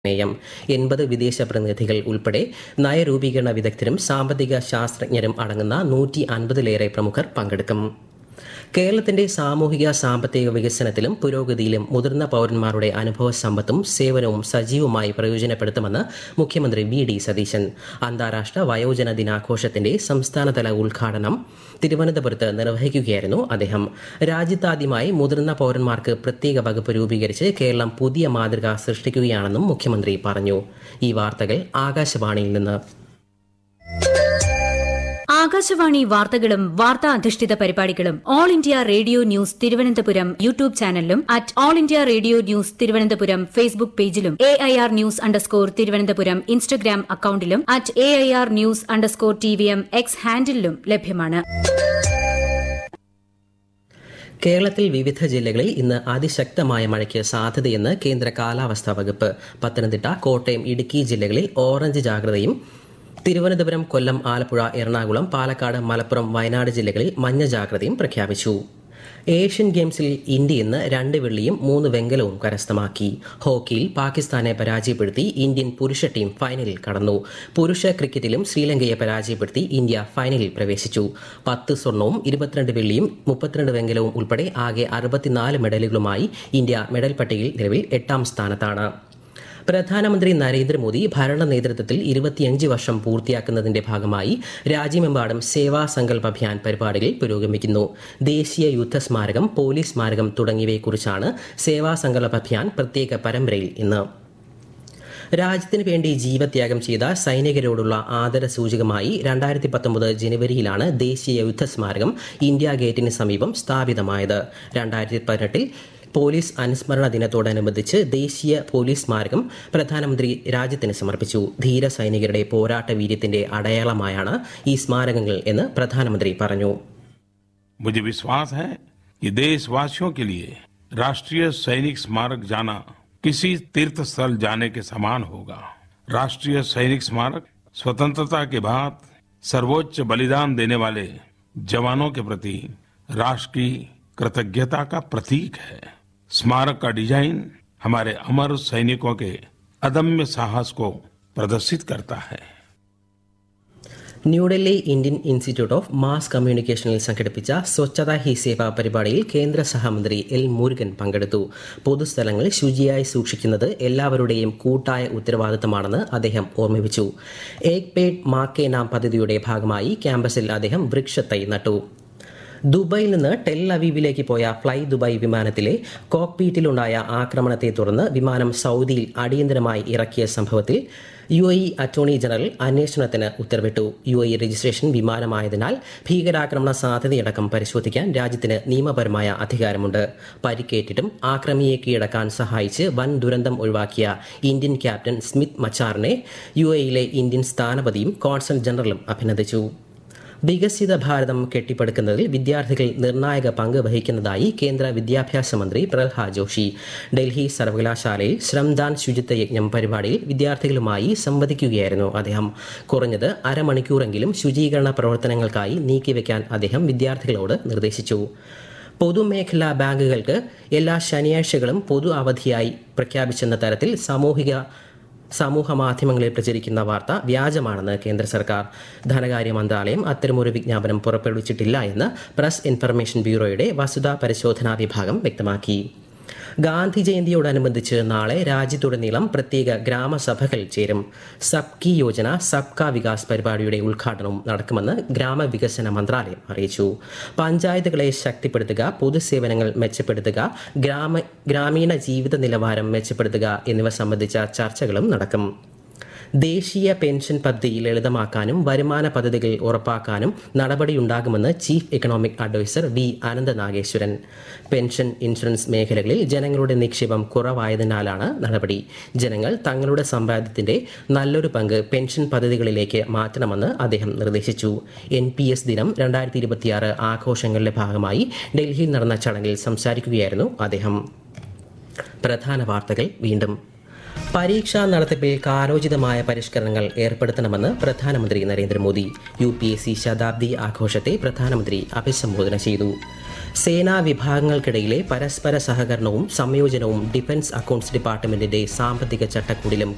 പ്രമേയം എൺപത് വിദേശ പ്രതിനിധികൾ ഉൾപ്പെടെ നയരൂപീകരണ വിദഗ്ധരും സാമ്പത്തിക ശാസ്ത്രജ്ഞരും അടങ്ങുന്ന നൂറ്റി അൻപതിലേറെ പ്രമുഖർ പങ്കെടുക്കും കേരളത്തിന്റെ സാമൂഹിക സാമ്പത്തിക വികസനത്തിലും പുരോഗതിയിലും മുതിർന്ന പൌരന്മാരുടെ അനുഭവ സമ്പത്തും സേവനവും സജീവമായി പ്രയോജനപ്പെടുത്തുമെന്ന് മുഖ്യമന്ത്രി വി ഡി സതീശൻ അന്താരാഷ്ട്ര വയോജന ദിനാഘോഷത്തിന്റെ സംസ്ഥാനതല ഉദ്ഘാടനം തിരുവനന്തപുരത്ത് നിർവഹിക്കുകയായിരുന്നു അദ്ദേഹം രാജ്യത്താദ്യമായി മുതിർന്ന പൌരന്മാർക്ക് പ്രത്യേക വകുപ്പ് രൂപീകരിച്ച് കേരളം പുതിയ മാതൃക സൃഷ്ടിക്കുകയാണെന്നും മുഖ്യമന്ത്രി പറഞ്ഞു ഈ വാർത്തകൾ ആകാശവാണിയിൽ നിന്ന് ആകാശവാണി വാർത്തകളും വാർത്താ അധിഷ്ഠിത പരിപാടികളും all India radio news Thiruvananthapuram YouTube ചാനലിലും at all India radio news Thiruvananthapuram Facebook പേജിലും A I R news underscore Thiruvananthapuram Instagram അക്കൌണ്ടിലും at A I R news underscore T V M X ഹാൻഡിലും ലഭ്യമാണ് കേരളത്തിൽ വിവിധ ജില്ലകളിൽ ഇന്ന് അതിശക്തമായ മഴയ്ക്ക് സാധ്യതയെന്ന് കേന്ദ്ര കാലാവസ്ഥാ വകുപ്പ് പത്തനംതിട്ട കോട്ടയം ഇടുക്കി ജില്ലകളിൽ ഓറഞ്ച് ജാഗ്രതയും തിരുവനന്തപുരം കൊല്ലം ആലപ്പുഴ എറണാകുളം പാലക്കാട് മലപ്പുറം വയനാട് ജില്ലകളിൽ മഞ്ഞ ജാഗ്രതയും പ്രഖ്യാപിച്ചു ഏഷ്യൻ ഗെയിംസിൽ ഇന്ത്യ ഇന്ന് രണ്ട് വെള്ളിയും മൂന്ന് വെങ്കലവും കരസ്ഥമാക്കി ഹോക്കിയിൽ പാകിസ്ഥാനെ പരാജയപ്പെടുത്തി ഇന്ത്യൻ പുരുഷ ടീം ഫൈനലിൽ കടന്നു പുരുഷ ക്രിക്കറ്റിലും ശ്രീലങ്കയെ പരാജയപ്പെടുത്തി ഇന്ത്യ ഫൈനലിൽ പ്രവേശിച്ചു പത്ത് സ്വർണവും ഇരുപത്തിരണ്ട് വെള്ളിയും മുപ്പത്തിരണ്ട് വെങ്കലവും ഉൾപ്പെടെ ആകെ അറുപത്തിനാല് മെഡലുകളുമായി ഇന്ത്യ മെഡൽ പട്ടികയിൽ നിലവിൽ എട്ടാം സ്ഥാനത്താണ് പ്രധാനമന്ത്രി നരേന്ദ്രമോദി ഭരണ നേതൃത്വത്തിൽ ഇരുപത്തിയഞ്ച് വർഷം പൂർത്തിയാക്കുന്നതിന്റെ ഭാഗമായി രാജ്യമെമ്പാടും സേവാ സങ്കല്പ് അഭിയാൻ പരിപാടികൾ പുരോഗമിക്കുന്നു ദേശീയ യുദ്ധ സ്മാരകം പോലീസ് സ്മാരകം തുടങ്ങിയവയെക്കുറിച്ചാണ് സേവാ സങ്കല്പ് അഭിയാൻ പ്രത്യേക പരമ്പരയിൽ ഇന്ന് രാജ്യത്തിന് വേണ്ടി ജീവത്യാഗം ചെയ്ത സൈനികരോടുള്ള ആദര സൂചകമായി രണ്ടായിരത്തി പത്തൊമ്പത് ജനുവരിയിലാണ് ദേശീയ യുദ്ധ സ്മാരകം ഇന്ത്യ ഗേറ്റിന് സമീപം സ്ഥാപിതമായത് രണ്ടായിരത്തി പതിനെട്ടിൽ പോലീസ് അനുസ്മരണ ദിനത്തോടനുബന്ധിച്ച് ദേശീയ പോലീസ് സ്മാരകം പ്രധാനമന്ത്രി രാജ്യത്തിന് സമർപ്പിച്ചു ധീര സൈനികരുടെ പോരാട്ട വീര്യത്തിന്റെ അടയാളമായാണ് ഈ സ്മാരകങ്ങൾ എന്ന് പ്രധാനമന്ത്രി പറഞ്ഞു मुझे विश्वास है कि देशवासियों के लिए राष्ट्रीय सैनिक स्मारक जाना किसी तीर्थ स्थल जाने के समान होगा राष्ट्रीय सैनिक स्मारक स्वतंत्रता के बाद सर्वोच्च बलिदान देने वाले जवानों के प्रति राष्ट्र की कृतज्ञता का प्रतीक है स्मारक का डिजाइन हमारे अमर सैनिकों के अदम्य साहस को प्रदर्शित करता है New Delhi Indian institute of mass കമ്മ്യൂണിക്കേഷനിൽ സംഘടിപ്പിച്ച സ്വച്ഛത ഹി സേവ പരിപാടിയിൽ കേന്ദ്ര സഹമന്ത്രി എൽ മുരുകൻ പങ്കെടുത്തു പൊതുസ്ഥലങ്ങൾ ശുചിയായി സൂക്ഷിക്കുന്നത് എല്ലാവരുടെയും കൂട്ടായ ഉത്തരവാദിത്തമാണെന്ന് അദ്ദേഹം ഓർമ്മിപ്പിച്ചു ഏക് പേഡ് മാ കെ നാം പദ്ധതിയുടെ ഭാഗമായി ക്യാമ്പസിൽ അദ്ദേഹം വൃക്ഷത്തൈ നട്ടു ദുബായിൽ നിന്ന് ടെൽ അവീവിലേക്ക് പോയ ഫ്ലൈ ദുബായ് വിമാനത്തിലെ കോക്പീറ്റിലുണ്ടായ ആക്രമണത്തെ തുടർന്ന് വിമാനം സൗദിയിൽ അടിയന്തരമായി ഇറക്കിയ സംഭവത്തിൽ യു എ അറ്റോർണി ജനറൽ അന്വേഷണത്തിന് ഉത്തരവിട്ടു യു എ രജിസ്ട്രേഷൻ വിമാനമായതിനാൽ ഭീകരാക്രമണ സാധ്യതയടക്കം പരിശോധിക്കാൻ രാജ്യത്തിന് നിയമപരമായ അധികാരമുണ്ട് പരിക്കേറ്റിട്ടും ആക്രമിയെ കീഴടക്കാൻ സഹായിച്ച് വൻ ദുരന്തം ഒഴിവാക്കിയ ഇന്ത്യൻ ക്യാപ്റ്റൻ സ്മിത്ത് മച്ചാറിനെ യു എയിലെ ഇന്ത്യൻ സ്ഥാനപതിയും കോൺസൽ ജനറലും അഭിനന്ദിച്ചു വികസിത ഭാരതം കെട്ടിപ്പടുക്കുന്നതിൽ വിദ്യാർത്ഥികൾ നിർണായക പങ്ക് വഹിക്കുന്നതായി കേന്ദ്ര വിദ്യാഭ്യാസ മന്ത്രി പ്രഹ്ലാദ് ജോഷി ഡൽഹി സർവകലാശാലയിൽ ശ്രംദാൻ ശുചിത്വ യജ്ഞം പരിപാടിയിൽ വിദ്യാർത്ഥികളുമായി സംവദിക്കുകയായിരുന്നു അദ്ദേഹം കുറഞ്ഞത് അരമണിക്കൂറെങ്കിലും ശുചീകരണ പ്രവർത്തനങ്ങൾക്കായി നീക്കിവെക്കാൻ അദ്ദേഹം വിദ്യാർത്ഥികളോട് നിർദ്ദേശിച്ചു പൊതുമേഖലാ ബാങ്കുകൾക്ക് എല്ലാ ശനിയാഴ്ചകളും പൊതു അവധിയായി പ്രഖ്യാപിച്ചെന്ന തരത്തിൽ സാമൂഹിക സമൂഹ മാധ്യമങ്ങളിൽ പ്രചരിക്കുന്ന വാർത്ത വ്യാജമാണെന്ന് കേന്ദ്ര സർക്കാർ ധനകാര്യ മന്ത്രാലയം അത്തരമൊരു വിജ്ഞാപനം പുറപ്പെടുവിച്ചിട്ടില്ല എന്ന് പ്രസ് ഇൻഫർമേഷൻ ബ്യൂറോയുടെ വസ്തുതാ പരിശോധനാ വിഭാഗം വ്യക്തമാക്കി ഗാന്ധി ജയന്തിയോടനുബന്ധിച്ച് നാളെ രാജ്യത്തുടനീളം പ്രത്യേക ഗ്രാമസഭകൾ ചേരും സബ്കി യോജന സബ്കാ വികാസ് പരിപാടിയുടെ ഉദ്ഘാടനവും നടക്കുമെന്ന് ഗ്രാമവികസന മന്ത്രാലയം അറിയിച്ചു പഞ്ചായത്തുകളെ ശക്തിപ്പെടുത്തുക പൊതുസേവനങ്ങൾ മെച്ചപ്പെടുത്തുക ഗ്രാമ ഗ്രാമീണ ജീവിത നിലവാരം മെച്ചപ്പെടുത്തുക എന്നിവ സംബന്ധിച്ച ചർച്ചകളും നടക്കും ദേശീയ പെൻഷൻ പദ്ധതി ലളിതമാക്കാനും വരുമാന പദ്ധതികൾ ഉറപ്പാക്കാനും നടപടിയുണ്ടാകുമെന്ന് chief economic advisor V Anantha Nageswaran pension insurance മേഖലകളിൽ ജനങ്ങളുടെ നിക്ഷേപം കുറവായതിനാലാണ് നടപടി ജനങ്ങൾ തങ്ങളുടെ സമ്പാദ്യത്തിന്റെ നല്ലൊരു പങ്ക് പെൻഷൻ പദ്ധതികളിലേക്ക് മാറ്റണമെന്ന് അദ്ദേഹം നിർദ്ദേശിച്ചു എൻ പി എസ് ദിനം രണ്ടായിരത്തി ഇരുപത്തിയാറ് ആഘോഷങ്ങളുടെ ഭാഗമായി ഡൽഹിയിൽ നടന്ന ചടങ്ങിൽ സംസാരിക്കുകയായിരുന്നു അദ്ദേഹം പ്രധാന വാർത്തകൾ വീണ്ടും പരീക്ഷാ നടത്തിപ്പിൽ കാലോചിതമായ പരിഷ്കരണങ്ങൾ ഏർപ്പെടുത്തണമെന്ന് പ്രധാനമന്ത്രി Narendra Modi U P S C ശതാബ്ദി ആഘോഷത്തെ പ്രധാനമന്ത്രി അഭിസംബോധന ചെയ്തു സേനാ വിഭാഗങ്ങൾക്കിടയിലെ പരസ്പര സഹകരണവും സംയോജനവും ഡിഫൻസ് അക്കൌണ്ട്സ് ഡിപ്പാർട്ട്മെന്റിന്റെ സാമ്പത്തിക ചട്ടക്കൂടിലും